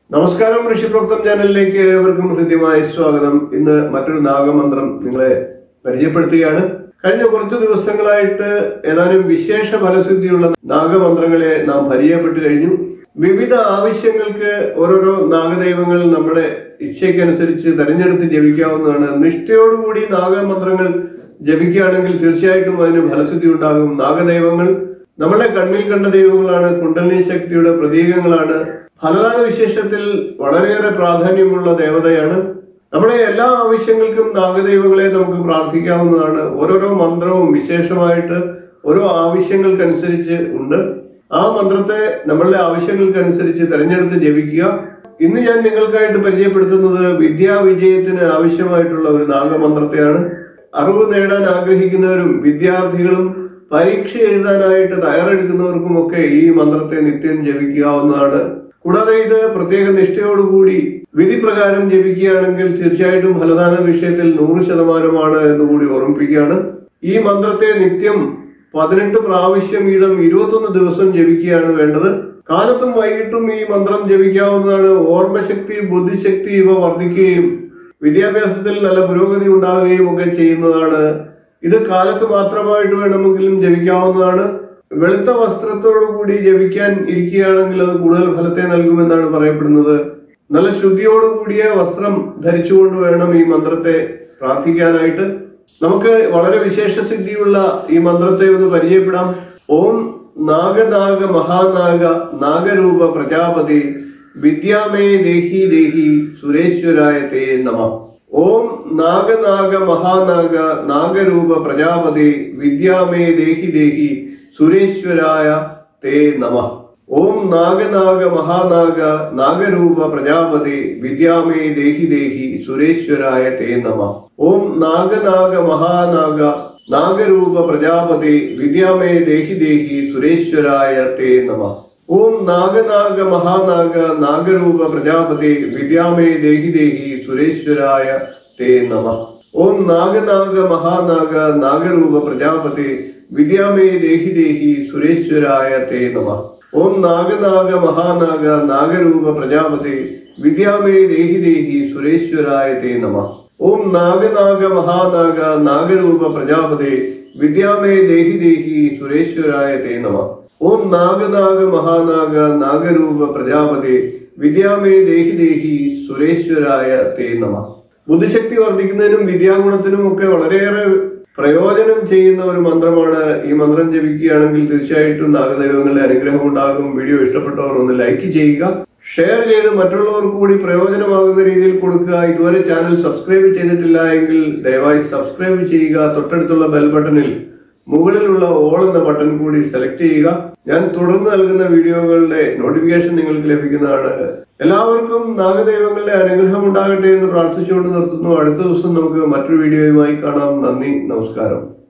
നമസ്കാരം ഋഷിപ്രോക്തം ചാനലിലേക്ക് ഏവർക്കും ഹൃദ്യമായ സ്വാഗതം ഇന്ന് മറ്റൊരു നാഗമന്ത്രം നിങ്ങളെ പരിചയപ്പെടുത്തുകയാണ് കഴിഞ്ഞ കുറച്ചു ദിവസങ്ങളായിട്ട് ഏതാനും വിശേഷ ഫലസിദ്ധിയുള്ള നാഗമന്ത്രങ്ങളെ നാം പരിചയപ്പെട്ടു കഴിഞ്ഞു വിവിധ ആവശ്യങ്ങൾക്ക് ഓരോരോ നാഗദൈവങ്ങൾ നമ്മുടെ ഇച്ഛയ്ക്കനുസരിച്ച് തെരഞ്ഞെടുത്ത് ജപിക്കാവുന്നതാണ് നിഷ്ഠയോടുകൂടി നാഗമന്ത്രങ്ങൾ ജപിക്കുകയാണെങ്കിൽ തീർച്ചയായിട്ടും അതിന് ഫലസിദ്ധി ഉണ്ടാകും നാഗദൈവങ്ങൾ നമ്മളെ കണ്ണിൽ കണ്ട ദൈവങ്ങളാണ് കുണ്ടലിനി ശക്തിയുടെ പ്രതീകങ്ങളാണ് ഫലദാന വിശേഷത്തിൽ വളരെയേറെ പ്രാധാന്യമുള്ള ദേവതയാണ് നമ്മുടെ എല്ലാ ആവശ്യങ്ങൾക്കും നാഗദൈവങ്ങളെ നമുക്ക് പ്രാർത്ഥിക്കാവുന്നതാണ് ഓരോരോ മന്ത്രവും വിശേഷമായിട്ട് ഓരോ ആവശ്യങ്ങൾക്കനുസരിച്ച് ഉണ്ട് ആ മന്ത്രത്തെ നമ്മളുടെ ആവശ്യങ്ങൾക്കനുസരിച്ച് തിരഞ്ഞെടുത്ത് ജപിക്കുക ഇന്ന് ഞാൻ നിങ്ങൾക്കായിട്ട് പരിചയപ്പെടുത്തുന്നത് വിദ്യാവിജയത്തിന് ആവശ്യമായിട്ടുള്ള ഒരു നാഗമന്ത്രത്തെയാണ് അറിവ് നേടാൻ ആഗ്രഹിക്കുന്നവരും വിദ്യാർത്ഥികളും പരീക്ഷ എഴുതാനായിട്ട് തയ്യാറെടുക്കുന്നവർക്കും ഒക്കെ ഈ മന്ത്രത്തെ നിത്യം ജപിക്കാവുന്നതാണ് കൂടാതെ ഇത് പ്രത്യേക നിഷ്ഠയോടുകൂടി വിധി പ്രകാരം ജപിക്കുകയാണെങ്കിൽ തീർച്ചയായിട്ടും ഫലദാന വിഷയത്തിൽ നൂറ് ശതമാനമാണ് എന്ന് കൂടി ഓർമ്മിപ്പിക്കുകയാണ് ഈ മന്ത്രത്തെ നിത്യം പതിനെട്ട് പ്രാവശ്യം വീതം ഇരുപത്തൊന്ന് ദിവസം ജപിക്കുകയാണ് വേണ്ടത് കാലത്തും വൈകിട്ടും ഈ മന്ത്രം ജപിക്കാവുന്നതാണ് ഓർമ്മശക്തി ബുദ്ധിശക്തി ഇവ വർദ്ധിക്കുകയും വിദ്യാഭ്യാസത്തിൽ നല്ല പുരോഗതി ഉണ്ടാകുകയും ഒക്കെ ചെയ്യുന്നതാണ് ഇത് കാലത്ത് മാത്രമായിട്ട് വേണമെങ്കിലും ജപിക്കാവുന്നതാണ് വെളുത്ത വസ്ത്രത്തോടു കൂടി ജപിക്കാൻ ഇരിക്കുകയാണെങ്കിൽ അത് കൂടുതൽ ഫലത്തെ നൽകുമെന്നാണ് പറയപ്പെടുന്നത് നല്ല ശുദ്ധിയോടുകൂടിയ വസ്ത്രം ധരിച്ചുകൊണ്ട് വേണം ഈ മന്ത്രത്തെ പ്രാർത്ഥിക്കാനായിട്ട് നമുക്ക് വളരെ വിശേഷ സിദ്ധിയുള്ള ഈ മന്ത്രത്തെ ഒന്ന് പരിചയപ്പെടാം ഓം നാഗനാഗ മഹാനാഗ നാഗരൂപ പ്രജാപതി വിദ്യാമേ ദേഹി ദേഹി സുരേശ്വരായ തേ നമ ഓം നാഗനാഗ മഹാനാഗ നാഗരൂപ പ്രജാപതി വിദ്യാമേ ദേഹി ദേഹി സുരേശ്വരായ തേ നമ ഓം നാഗനാഗ മഹാനാഗ നാഗരൂപ പ്രജാപതി വിദ്യാമേ ദേഹി ദേഹി സുരേശ്വരായ തേ നമ ഓം നാഗനാഗ മഹാനാഗ നാഗരൂപ പ്രജാപതി വിദ്യാമേ ദേഹി ദേഹി സുരേശ്വരായ തേ നമ ഓം നാഗനാഗ മഹാനാഗ നാഗരൂപ പ്രജാപതി വിദ്യാമേ ദേഹി ദേഹി സുരേശ്വരായ തേ നമ ഓം നാഗനാഗ മഹാനാഗ നാഗരൂപ പ്രജാപതി വിദ്യാമേ ദേഹി ദേഹി സുരേശ്വരായ തേ നമ ഓം നാഗനാഗ മഹാനാഗ നാഗരൂപ പ്രജാപതി വിദ്യാമേ ദേഹി ദേഹി സുരേശ്വരായ തേ നമ ഓം നാഗനാഗ മഹാനാഗ നാഗരൂപ പ്രജാപതി വിദ്യാമേ ദേഹി ദേഹി സുരേശ്വരായ തേ നമ ഓം നാഗനാഗ മഹാനാഗ നാഗരൂപ പ്രജാപതി വിദ്യാമേ ദേഹി ദേഹി സുരേശ്വരായ തേ നമ ബുദ്ധിശക്തി വർദ്ധിക്കുന്നതിനും വിദ്യാഗുണത്തിനും ഒക്കെ വളരെയേറെ പ്രയോജനം ചെയ്യുന്ന ഒരു മന്ത്രമാണ് ഈ മന്ത്രം ജപിക്കുകയാണെങ്കിൽ തീർച്ചയായിട്ടും നാഗദൈവങ്ങളുടെ അനുഗ്രഹം ഉണ്ടാകും വീഡിയോ ഇഷ്ടപ്പെട്ടവർ ഒന്ന് ലൈക്ക് ചെയ്യുക ഷെയർ ചെയ്ത് മറ്റുള്ളവർക്ക് കൂടി പ്രയോജനമാകുന്ന രീതിയിൽ കൊടുക്കുക ഇതുവരെ ചാനൽ സബ്സ്ക്രൈബ് ചെയ്തിട്ടില്ല എങ്കിൽ ദയവായി സബ്സ്ക്രൈബ് ചെയ്യുക തൊട്ടടുത്തുള്ള ബെൽ ബട്ടണിൽ മുകളിലുള്ള ഓൾ എന്ന ബട്ടൺ കൂടി സെലക്ട് ചെയ്യുക ഞാൻ തുടർന്ന് നൽകുന്ന വീഡിയോകളുടെ നോട്ടിഫിക്കേഷൻ നിങ്ങൾക്ക് ലഭിക്കുന്നതാണ് എല്ലാവർക്കും നാഗദൈവങ്ങളുടെ അനുഗ്രഹം ഉണ്ടാകട്ടെ എന്ന് പ്രാർത്ഥിച്ചുകൊണ്ട് നിർത്തുന്നു അടുത്ത ദിവസം നമുക്ക് മറ്റൊരു വീഡിയോയുമായി കാണാം നന്ദി നമസ്കാരം